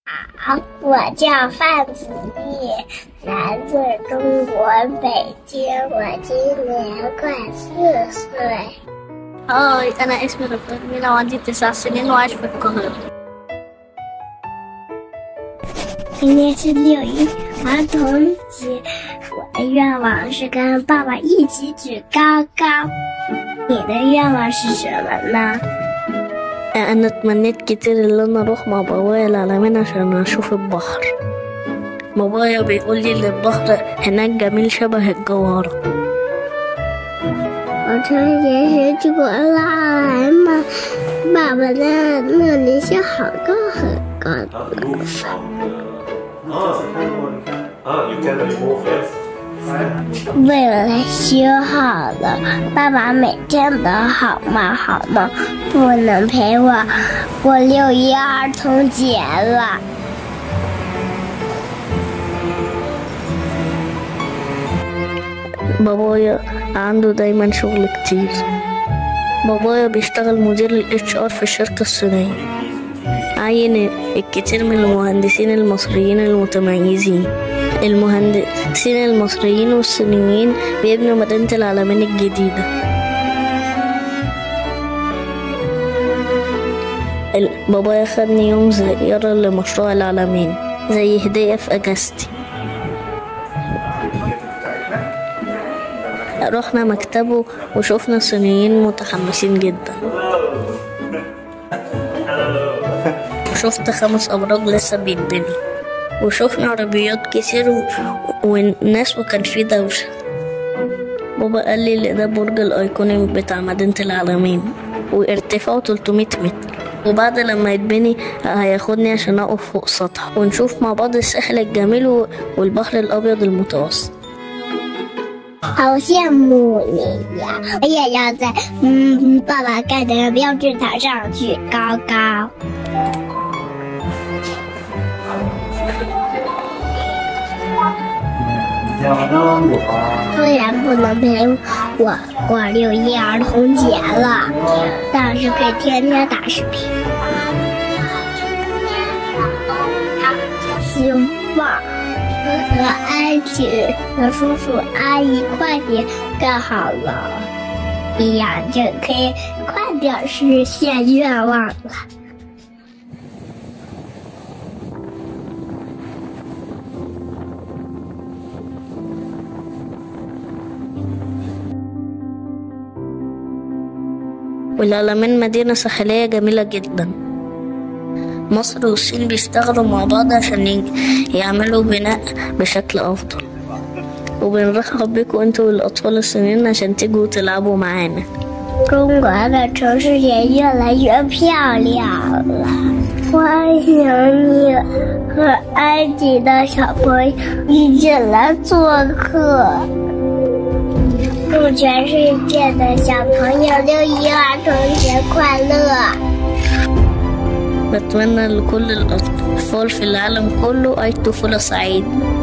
好，我叫范子毅，来自中国北京，我今年快四岁。 هاي أنا اسمي رفيق مينا وعندي تسع سنين وعايش في القاهرة 今天是六一儿童节，我的愿望是跟爸爸一起举高高。你的愿望是什么呢？ أنا اتمنيت كتير إن أنا أروح مع بابايا العلمين عشان أشوف البحر بابايا بيقول لي إن البحر هناك جميل شبه الجوهرة 我春节时去过拉莱吗？爸爸在那里修好高很高的楼房。 Ah, you can remove it. 为了修好了，爸爸每天都好忙好忙，不能陪我过六一儿童节了。 بابايا عنده دايما شغل كتير بابايا بيشتغل مدير الاتش ار في الشركة الصينية عين الكثير من المهندسين المصريين المتميزين المهندسين المصريين والصينيين بيبنوا مدينة العالمين الجديدة ال- بابايا خدني يوم زيارة لمشروع العالمين زي هدية في أجازتي رحنا مكتبه وشفنا صينيين متحمسين جدا وشفت خمس أبراج لسه بيتبنوا وشفنا عربيات كتير و... والناس وكان في دوشة بابا قال لي إن ده برج الأيقوني بتاع مدينة العالمين وارتفاعه 300 متر وبعد لما يتبني هياخدني عشان أقف فوق سطح ونشوف مع بعض الساحل الجميل و- والبحر الأبيض المتوسط 好羡慕你呀！我也要在嗯爸爸盖的标志塔上举高高。 虽然不能陪我过六一儿童节了，但是可以天天打视频。希望和安琪和叔叔阿姨快点盖好了，这样就可以快点实现愿望了。 والعلمين مدينة ساحلية جميلة جدا مصر والصين بيشتغلوا مع بعض عشان يج- يعملوا بناء بشكل أفضل وبنرحب بيكم انتوا والأطفال الصينيين عشان تيجوا تلعبوا معانا 中国的城市也越来越漂亮了。欢迎你和埃及的小朋友一起来做客。祝全世界的小朋友六一儿童节快乐！ بتمنى لكل الأطفال في العالم كله أي طفولة سعيدة